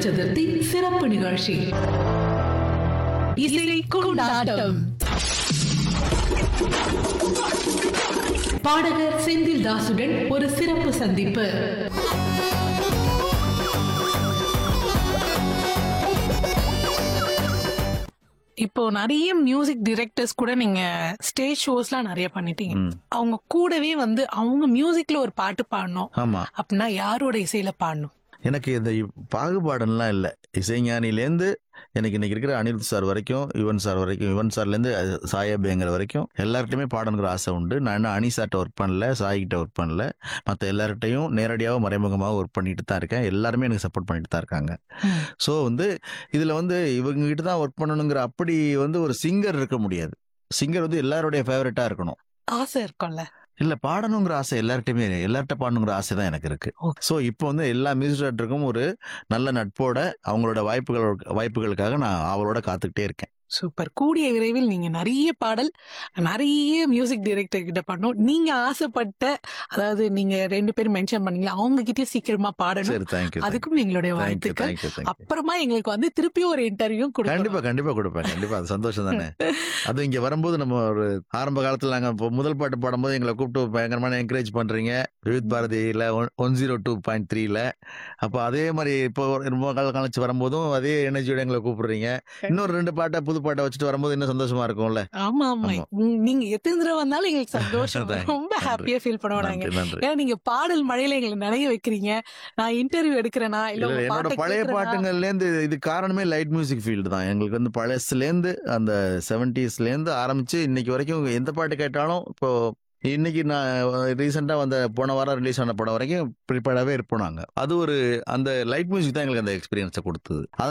சதுர்த்தி சிறப்பு நிகழ்ச்சி இசை கொண்டாட்டம் பாடகர் செந்தில் தாசுடன் ஒரு சிறப்பு சந்திப்பு இப்போ நிறைய மியூசிக் டிரெக்டர்ஸ் கூட நீங்க ஸ்டேஜ் ஷோஸ்லாம் நிறைய பண்ணிட்டீங்க ம். அவங்க கூடவே வந்து அவங்க மியூசிக்ல ஒரு பாட்டு பாடணும் ஆமா அப்படின்னா யாரோட இசையில பாடணும் எனக்கு இந்த பாகுபாடுலாம் இல்லை இசைஞானிலேருந்து எனக்கு இன்னைக்கு இருக்கிற அனிருத் சார் வரைக்கும் யுவன் சார் வரைக்கும் யுவன் சார்லேருந்து சாயபேங்கிற வரைக்கும் எல்லார்கிட்டையுமே பாடணுங்கிற ஆசை உண்டு நான் இன்னும் அனி சார்ட்ட ஒர்க் பண்ணல சாய்கிட்ட ஒர்க் பண்ணல மற்ற எல்லார்கிட்டையும் நேரடியாக மறைமுகமாக ஒர்க் பண்ணிட்டு தான் இருக்கேன் எல்லாருமே எனக்கு சப்போர்ட் பண்ணிட்டு தான் இருக்காங்க ம். ஸோ வந்து இதில் வந்து இவங்க கிட்ட தான் ஒர்க் பண்ணணுங்கிற அப்படி வந்து ஒரு சிங்கர் இருக்க முடியாது சிங்கர் வந்து எல்லாருடைய ஃபேவரட்டாக இருக்கணும் ஆசை இருக்கும்ல இல்ல பாடணுங்கிற ஆசை எல்லார்ட்டையுமே எல்லார்ட்ட பாடணுங்கிற ஆசை தான் எனக்கு இருக்கு Okay. ஸோ இப்போ வந்து எல்லா மியூசிக் டேரக்டருக்கும் ஒரு நல்ல நட்போட அவங்களோட வாய்ப்புகள் வாய்ப்புகளுக்காக நான் அவளோட காத்துக்கிட்டே இருக்கேன் சூப்பர் கூடிய விரைவில் நீங்க நிறைய பாடல் நிறைய மியூசிக் டைரக்டர் கிட்ட பாடணும் நீங்க ஆசைப்பட்ட அதாவது நீங்க ரெண்டு பேரும் மென்ஷன் பண்ணீங்க அவங்க கிட்டே சீக்கிரமா பாடணும் சரி தேங்க்யூ அதுக்கும் எங்களுடைய தேங்க்யூ வாழ்த்துக்கள் தேங்க்யூ தேங்க்யூ அப்புறமா எங்களுக்கு வந்து திருப்பி ஒரு இன்டர்வியூ கண்டிப்பா கொடுக்கணும் கண்டிப்பா கொடுப்பேன் கண்டிப்பா அது சந்தோஷம் தானே அது இங்க வரும்போது நம்ம ஒரு ஆரம்ப காலத்துல நாங்க இப்போ முதல் பாட்டு பாடும்போது எங்களை கூப்பிட்டு பயங்கரமான என்கரேஜ் பண்றீங்க விவித் பாரதியில ஒன் ஜீரோ டூ பாயிண்ட் த்ரீல அப்போ அதே மாதிரி இப்போ ஒரு ரொம்ப காலம் கழிச்சு வரும்போதும் அதே எனர்ஜியோட எங்களை கூப்பிடுறீங்க இன்னொரு ரெண்டு பாட்டை புது பாட்டை வச்சுட்டு வரும்போது இன்னும் சந்தோஷமா இருக்கும்ல ஆமா ஆமா ஆமா. உம், நீங்க எத்தனை தடவை வந்தாலும் எங்களுக்கு சந்தோஷம் Thank you. ரொம்ப நன்றி. ஹாப்பியா ஃபீல் பண்ணுவோம் நாங்க நன்றி நன்றி ஏன்னா நீங்க பாடல் மழையில எங்களை நிறைய வைக்கிறீங்க நான் இன்டர்வியூ எடுக்கிறேனா இல்ல இல்ல, உங்க என்னோட பாட்டை பழைய கேட்கிறேனா? பாட்டுங்கள்ல இருந்து இது காரணமே லைட் மியூசிக் ஃபீல்டு தான் எங்களுக்கு வந்து பழசுல இருந்து அந்த செவன்டிஸ்ல இருந்து ஆரம்பிச்சு இன்னைக்கு வரைக்கும் எந்த பாட்டு கேட்டாலும் இப்போ இன்னைக்கு நான் ரீசெண்டா வந்த போன வாரம் ரிலீஸ் ஆன படம் வரைக்கும் ப்ரிப்பேர்டாவே இருப்போம் நாங்க அது ஒரு அந்த லைட் மியூசிக் தான் எங்களுக்கு அந்த எக்ஸ்பீரியன்ஸை கொடுத்தது